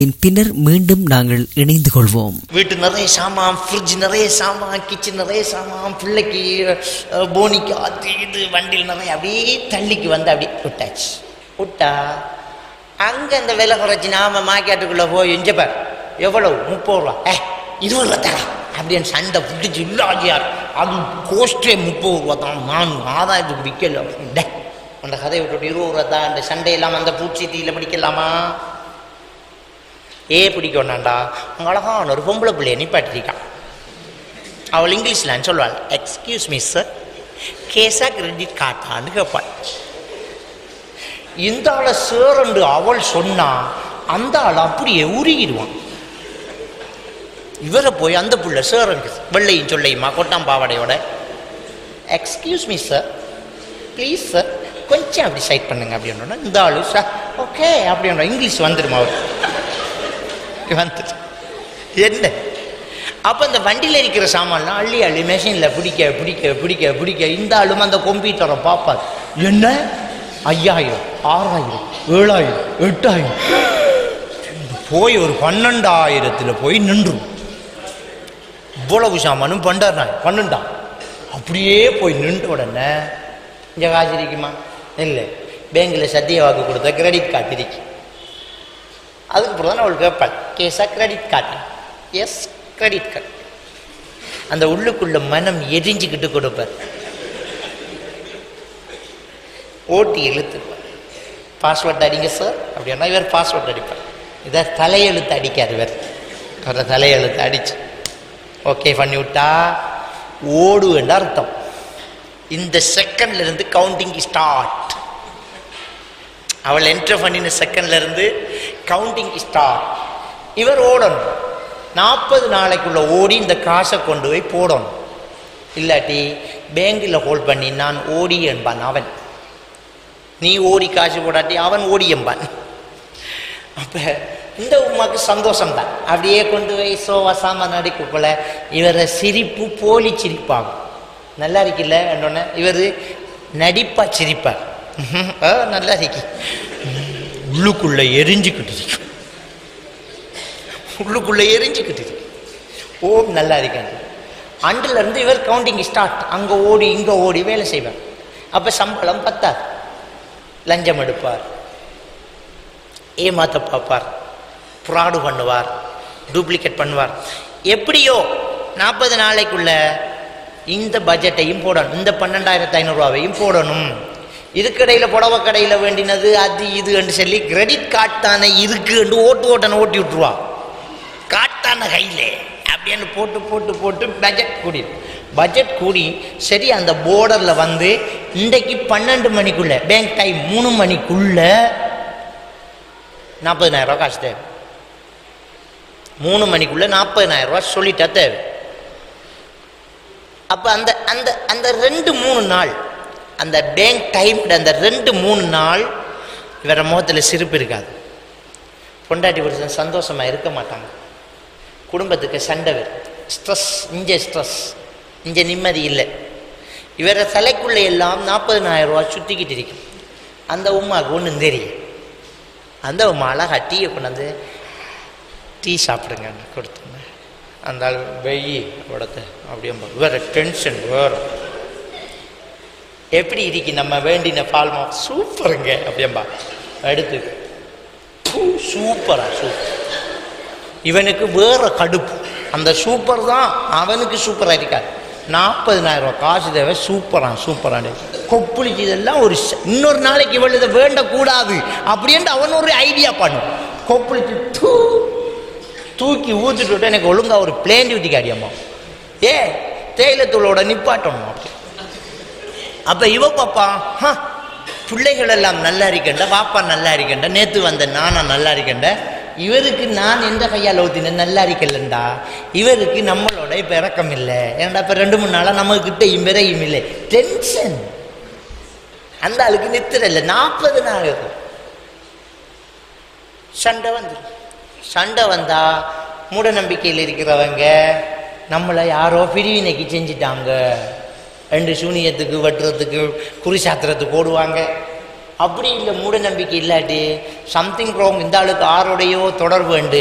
பின்னர் மீண்டும் நாங்கள் இணைந்து கொள்வோம் வீட்டு நிறைய சாமான் ஃப்ரிட்ஜ் நிறைய சாமான் கிச்சன் நிறைய சாமான் பிள்ளைக்கு அஹ், போனிக்கு அது இது வண்டியில் நிறைய அப்படியே தள்ளிக்கு வந்து அப்படியே விட்டாச்சு விட்டா அங்கே அந்த விலை குறைச்சி நாம மார்க்கெட்டுக்குள்ளே போய் எஞ்சப்பார் எவ்வளவு முப்பது ரூபா ஏ இருபது ரூபா தரேன் அப்படின்னு சண்டை பிடிச்சி இல்லாஜியார் அது கோஸ்டே முப்பது ரூபா தான் நான் ஆதாயத்துக்கு விற்கல அப்படின்னு அந்த கதையை விட்டுட்டு இருபது ரூபா தான் அந்த சண்டையெல்லாம் அந்த பூச்சீட்டியில் பிடிக்கலாமா ஏ பிடிக்கணும்டா அங்கே அழகான ஒரு பொம்பளை பிள்ளைய நிப்பாட்டிருக்கான் அவள் இங்கிலீஷில் சொல்லுவாள் எக்ஸ்கியூஸ் மீ சார் கேஸா கிரெடிட் கார்டான்னு கேட்பாள் இந்த ஆளை சேரண்டு அவள் சொன்னா அந்த ஆள் அப்படியே உருகிடுவான் இவரை போய் அந்த புள்ள சேரண்டு வெள்ளையும் சொல்லையுமா கொட்டாம் பாவாடையோட excuse me sir please sir கொஞ்சம் அப்படி சைட் பண்ணுங்க அப்படின்னா இந்த ஆளு சார் ஓகே அப்படின்ற இங்கிலீஷ் வந்துடுமா அவர் வந்துட்டு என்ன அப்போ அந்த வண்டியில் இருக்கிற சாமான்லாம் அள்ளி அள்ளி மெஷினில் பிடிக்க பிடிக்க பிடிக்க பிடிக்க இந்த ஆளும் அந்த கம்ப்யூட்டரை பார்ப்பார் என்ன ஐயாயிரம் ஆறாயிரம் ஏழாயிரம் எட்டாயிரம் போய் ஒரு பன்னெண்டாயிரத்தில் போய் நின்றும் இவ்வளவு சாமானும் பண்டாயிரம் பன்னெண்டா அப்படியே போய் நின்ற உடனே இங்கே காசு இருக்குமா இல்லை பேங்கில் சத்திய வாக்கு கொடுத்த கிரெடிட் கார்டு இருக்கு அதுக்கு அப்புறம் தான் அவள் கேட்பாள் கேஸா credit card yes credit card அந்த உள்ளுக்குள்ள மனம் எரிஞ்சுக்கிட்டு கொடுப்பார் ஓட்டி இழுத்துப்பார் பாஸ்வேர்ட் அடிங்க சார் அப்படின்னா இவர் பாஸ்வேர்ட் அடிப்பார் இதை தலையெழுத்து அடிக்காது இவர் அவரை தலையெழுத்து அடிச்சு ஓகே பண்ணி விட்டா ஓடு என்ற அர்த்தம் இந்த செகண்ட்ல இருந்து கவுண்டிங் ஸ்டார்ட் அவள் என்டர் பண்ணின செகண்ட்ல இருந்து கவுண்டிங் ஸ்டார்ட் இவர் ஓடணும் நாற்பது நாளைக்குள்ள ஓடி இந்த காசை கொண்டு போய் போடணும் இல்லாட்டி பேங்கில் ஹோல்ட் பண்ணி நான் ஓடி என்பான் அவன் நீ ஓடி காசு போடாட்டி அவன் ஓடி என்பான் அப்போ இந்த உமாக்கு சந்தோஷம் தான் அப்படியே கொண்டு போய் சோவா சாமான் அடிக்கக்குள்ள இவரை சிரிப்பு போலி சிரிப்பாகும் நல்லா இருக்குல்ல என்னொன்னு இவர் நடிப்பா சிரிப்பார் ம்ஹும். ஆ, நல்லா இருக்கு உள்ளுக்குள்ள எரிஞ்சுக்கிட்டு இருக்கு உள்ளுக்குள்ள எரிஞ்சுக்கிட்டு இருக்கு ஓ நல்லா இருக்காது அண்டுல இருந்து இவர் கவுண்டிங் ஸ்டார்ட் அங்க ஓடி இங்க ஓடி வேலை செய்வார் அப்ப சம்பளம் பத்தாது லஞ்சம் எடுப்பார் ஏமாத்த பார்ப்பார் ஃப்ராடு பண்ணுவார் டூப்ளிகேட் பண்ணுவார் எப்படியோ நாற்பது நாளைக்குள்ள இந்த பட்ஜெட்டையும் போடணும் இந்த பன்னெண்டாயிரத்து ஐநூறுரூவாவையும் போடணும் இதுக்கடையில் புடவை கடையில் வேண்டினது அது இதுன்னு சொல்லி கிரெடிட் கார்டு தானே இருக்குன்னு ஓட்டு ஓட்டனை ஓட்டி விட்டுருவா காட்டான கையில் அப்படின்னு போட்டு போட்டு போட்டு பட்ஜெட் கூடி பட்ஜெட் கூடி சரி அந்த போர்டரில் வந்து இன்றைக்கு பன்னெண்டு மணிக்குள்ள பேங்க் டைம் மூணு மணிக்குள்ள நாற்பதினாயிரம் ரூபா காசு தேவை மூணு மணிக்குள்ள நாற்பதினாயிரம் ரூபா சொல்லிட்டா தேவை அப்போ அந்த அந்த அந்த ரெண்டு மூணு நாள் அந்த பேங்க் டைம் அந்த ரெண்டு மூணு நாள் இவர முகத்தில் சிரிப்பு இருக்காது பொண்டாட்டி புருஷன் சந்தோஷமா இருக்க மாட்டாங்க குடும்பத்துக்கு சண்டை வரும் ஸ்ட்ரெஸ் இங்கே ஸ்ட்ரெஸ் இங்கே நிம்மதி இல்லை இவர தலைக்குள்ள எல்லாம் நாற்பதினாயிரம் ரூபா சுற்றிக்கிட்டு இருக்கும் அந்த உமாவுக்கு ஒன்றும் தெரியும் அந்த உமா அழகா டீயை கொண்டாந்து டீ சாப்பிடுங்கன்னு கொடுத்தோங்க அந்த ஆள் வெயி உடத்த அப்படியே வேற டென்ஷன் வேற எப்படி இருக்கு நம்ம வேண்டின பால்மா சூப்பருங்க அப்படியம்பா எடுத்து பூ, சூப்பரா சூப்பர் இவனுக்கு வேற கடுப்பு அந்த சூப்பர் தான் அவனுக்கு சூப்பராக இருக்காது நாற்பதினாயிரம் ரூபாய் காசு தேவை சூப்பரா சூப்பரான கொப்புளிச்சு இதெல்லாம் ஒரு ச- இன்னொரு நாளைக்கு இவள் இதை வேண்டக்கூடாது அப்படின்ட்டு அவன் ஒரு ஐடியா பண்ணும் கொப்புளிச்சு தூ தூக்கி ஊற்றிட்டு விட்டு எனக்கு ஒழுங்கா ஒரு பிளேன் டியூட்டி காடியம்மா ஏ தேயிலத்தூளோட நிப்பாட்டணும் அப்படி அப்ப இவ பாப்பா "ஹ, பிள்ளைகள் எல்லாம் நல்லா இருக்கண்ட பாப்பா நல்லா இருக்கண்ட நேத்து வந்த நானா நல்லா இருக்கண்ட இவருக்கு நான் எந்த கையால் ஊத்தினேன் நல்லா இருக்கலண்டா இவருக்கு நம்மளோட இப்ப இறக்கம் இல்லை ஏன்டா இப்ப ரெண்டு மூணு நாளா நம்ம கிட்டையும் விரையும் இல்லை டென்ஷன் அந்த ஆளுக்கு நித்திர இல்லை நாற்பது நாள் இருக்கும் சண்டை வந்துடும் சண்டை வந்தா மூட நம்பிக்கையில் இருக்கிறவங்க நம்மளை யாரோ பிரிவினைக்கு செஞ்சிட்டாங்க ரெண்டு சூனியத்துக்கு வெட்டுறதுக்கு குறி சாத்திரத்துக்கு ஓடுவாங்க அப்படி இல்லை மூட நம்பிக்கை இல்லாட்டி சம்திங் ரோங் இந்த ஆளுக்கு ஆரோடையோ தொடர்பு உண்டு